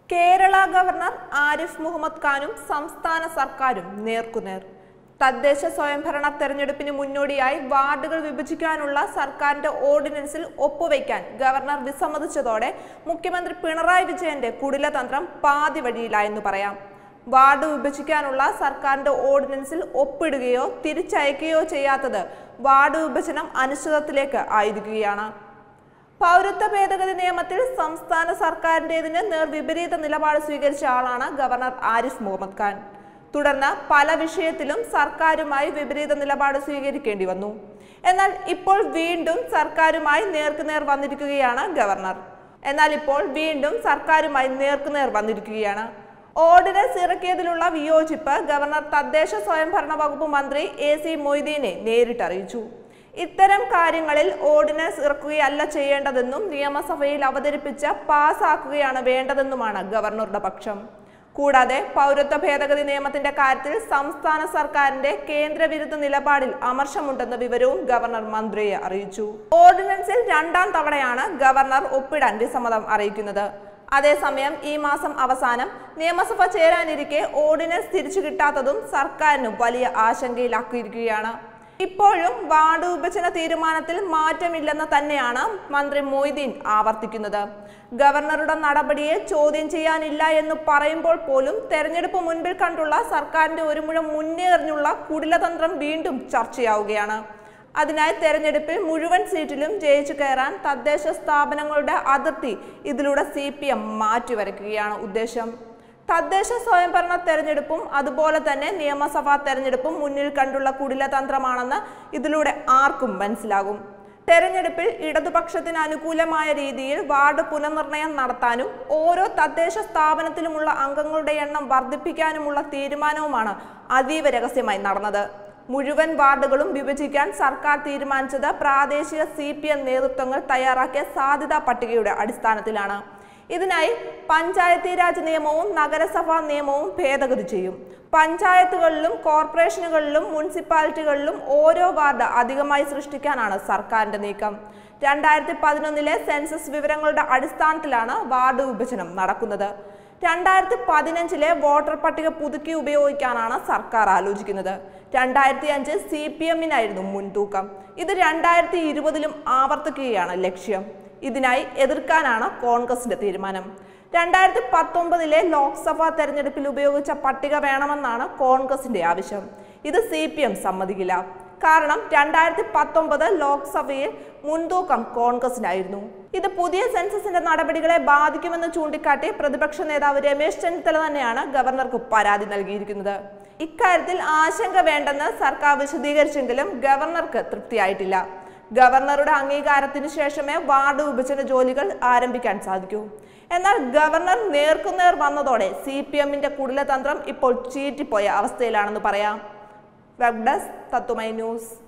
Kerala governor Arif Muhammad ഖാനും സംസ്ഥാന സർക്കാരും നേർക്കുനേർ തദ്ദേശ സ്വയംഭരണ തെരഞ്ഞെടുപ്പിന് മുന്നോടിയായി വാർഡുകൾ വിഭജിക്കാനുള്ള സർക്കാരിന്റെ ഓർഡിനൻസിൽ ഒപ്പുവയ്ക്കാൻ ഗവർണർ വിസമ്മതിച്ചതോടെ മുഖ്യമന്ത്രി പിണറായി വിജയന്റെ കുടിലതന്ത്രം പാതി വഴിയിലായെന്ന് പറയാം വാർഡ് വിഭജിക്കാനുള്ള സർക്കാരിന്റെ ഓർഡിനൻസിൽ ഒപ്പിടുകയോ തിരിച്ചയക്കുകയോ ചെയ്യാത്തത് വാർഡ് വിഭജനം അനിശ്ചിതത്തിലേക്ക് ആയിരിക്കുകയാണ് പൗരത്വ ഭേദഗതി നിയമത്തിൽ സംസ്ഥാന സർക്കാരിൻ്റെതിന് നേർവിപരീത നിലപാട് സ്വീകരിച്ച ആളാണ് ഗവർണർ ആരിഫ് മുഹമ്മദ് ഖാൻ തുടർന്ന് പല വിഷയത്തിലും സർക്കാരുമായി വിപരീത നിലപാട് സ്വീകരിക്കേണ്ടി വന്നു എന്നാൽ ഇപ്പോൾ വീണ്ടും സർക്കാരുമായി നേർക്കുനേർ വന്നിരിക്കുകയാണ് ഗവർണർ എന്നാൽ ഇപ്പോൾ വീണ്ടും സർക്കാരുമായി നേർക്കുനേർ വന്നിരിക്കുകയാണ് ഓർഡിനൻസ് ഇറക്കിയതിലുള്ള വിയോജിപ്പ് ഗവർണർ തദ്ദേശ സ്വയംഭരണ വകുപ്പ് മന്ത്രി എ സി മൊയ്തീനെ നേരിട്ടറിയിച്ചു ഇത്തരം കാര്യങ്ങളിൽ ഓർഡിനൻസ് ഇറക്കുകയല്ല ചെയ്യേണ്ടതെന്നും നിയമസഭയിൽ അവതരിപ്പിച്ച് പാസ്സാക്കുകയാണ് വേണ്ടതെന്നുമാണ് ഗവർണറുടെ പക്ഷം കൂടാതെ പൗരത്വ ഭേദഗതി നിയമത്തിന്റെ കാര്യത്തിൽ സംസ്ഥാന സർക്കാരിന്റെ കേന്ദ്രവിരുദ്ധ നിലപാടിൽ അമർഷമുണ്ടെന്ന വിവരവും ഗവർണർ മന്ത്രിയെ അറിയിച്ചു ഓർഡിനൻസിൽ രണ്ടാം തവണയാണ് ഗവർണർ ഒപ്പിടാൻ വിസമ്മതം അറിയിക്കുന്നത് അതേസമയം ഈ മാസം അവസാനം നിയമസഭ ചേരാനിരിക്കെ ഓർഡിനൻസ് തിരിച്ചു കിട്ടാത്തതും സർക്കാരിന് വലിയ ആശങ്കയിലാക്കിയിരിക്കുകയാണ് ഇപ്പോഴും വാർഡ് വിഭജന തീരുമാനത്തിൽ മാറ്റമില്ലെന്ന് തന്നെയാണ് മന്ത്രി മൊയ്തീൻ ആവർത്തിക്കുന്നത് ഗവർണറുടെ നടപടിയെ ചോദ്യം ചെയ്യാനില്ല എന്ന് പറയുമ്പോൾ പോലും തെരഞ്ഞെടുപ്പ് മുൻപിൽ കണ്ടുള്ള സർക്കാരിന്റെ ഒരു മുഴം മുന്നേറിഞ്ഞുള്ള കുടിലതന്ത്രം വീണ്ടും ചർച്ചയാവുകയാണ് അതിനായി തെരഞ്ഞെടുപ്പിൽ മുഴുവൻ സീറ്റിലും ജയിച്ചു കയറാൻ തദ്ദേശ സ്ഥാപനങ്ങളുടെ അതിർത്തി ഇതിലൂടെ സി പി എം മാറ്റിവരയ്ക്കുകയാണ് ഉദ്ദേശം തദ്ദേശ സ്വയംഭരണ തെരഞ്ഞെടുപ്പും അതുപോലെ തന്നെ നിയമസഭാ തെരഞ്ഞെടുപ്പും മുന്നിൽ കണ്ടുള്ള കുടിലതന്ത്രമാണെന്ന് ഇതിലൂടെ ആർക്കും മനസ്സിലാകും തെരഞ്ഞെടുപ്പിൽ ഇടതുപക്ഷത്തിന് അനുകൂലമായ രീതിയിൽ വാർഡ് പുനർനിർണയം നടത്താനും ഓരോ തദ്ദേശ സ്ഥാപനത്തിലുമുള്ള അംഗങ്ങളുടെ എണ്ണം വർദ്ധിപ്പിക്കാനുമുള്ള തീരുമാനവുമാണ് അതീവ രഹസ്യമായി നടന്നത് മുഴുവൻ വാർഡുകളും വിഭജിക്കാൻ സർക്കാർ തീരുമാനിച്ചത് പ്രാദേശിക സി പി എം നേതൃത്വങ്ങൾ തയ്യാറാക്കിയ സാധ്യതാ പട്ടികയുടെ അടിസ്ഥാനത്തിലാണ് ഇതിനായി പഞ്ചായത്തി രാജ് നിയമവും നഗരസഭാ നിയമവും ഭേദഗതി ചെയ്യും പഞ്ചായത്തുകളിലും കോർപ്പറേഷനുകളിലും മുനിസിപ്പാലിറ്റികളിലും ഓരോ വാർഡ് അധികമായി സൃഷ്ടിക്കാനാണ് സർക്കാരിന്റെ നീക്കം രണ്ടായിരത്തി പതിനൊന്നിലെ സെൻസസ് വിവരങ്ങളുടെ അടിസ്ഥാനത്തിലാണ് വാർഡ് വിഭജനം നടക്കുന്നത് രണ്ടായിരത്തി പതിനഞ്ചിലെ വോട്ടർ പട്ടിക പുതുക്കി ഉപയോഗിക്കാനാണ് സർക്കാർ ആലോചിക്കുന്നത് രണ്ടായിരത്തി അഞ്ച് സി പി എമ്മിനായിരുന്നു മുൻതൂക്കം ഇത് രണ്ടായിരത്തി ഇരുപതിലും ആവർത്തിക്കുകയാണ് ലക്ഷ്യം ഇതിനായി എതിർക്കാനാണ് കോൺഗ്രസിന്റെ തീരുമാനം രണ്ടായിരത്തി പത്തൊമ്പതിലെ ലോക്സഭാ തെരഞ്ഞെടുപ്പിൽ ഉപയോഗിച്ച പട്ടിക വേണമെന്നാണ് കോൺഗ്രസിന്റെ ആവശ്യം ഇത് സി പി എം സമ്മതിക്കില്ല കാരണം രണ്ടായിരത്തി പത്തൊമ്പത് ലോക്സഭയിൽ മുൻതൂക്കം കോൺഗ്രസിനായിരുന്നു ഇത് പുതിയ സെൻസസിന്റെ നടപടികളെ ബാധിക്കുമെന്ന് ചൂണ്ടിക്കാട്ടി പ്രതിപക്ഷ നേതാവ് രമേശ് ചെന്നിത്തല തന്നെയാണ് ഗവർണർക്ക് പരാതി നൽകിയിരിക്കുന്നത് ഇക്കാര്യത്തിൽ ആശങ്ക വേണ്ടെന്ന് സർക്കാർ വിശദീകരിച്ചെങ്കിലും ഗവർണർക്ക് തൃപ്തിയായിട്ടില്ല ഗവർണറുടെ അംഗീകാരത്തിന് ശേഷമേ വാർഡ് വിഭജന ജോലികൾ ആരംഭിക്കാൻ സാധിക്കൂ എന്നാൽ ഗവർണർ നേർക്കുനേർ വന്നതോടെ സി പി എമ്മിന്റെ കുടിലതന്ത്രം ഇപ്പോൾ ചീറ്റിപ്പോയ അവസ്ഥയിലാണെന്ന് പറയാം വെബ് ഡെസ്ക് തത്തുമൈ ന്യൂസ്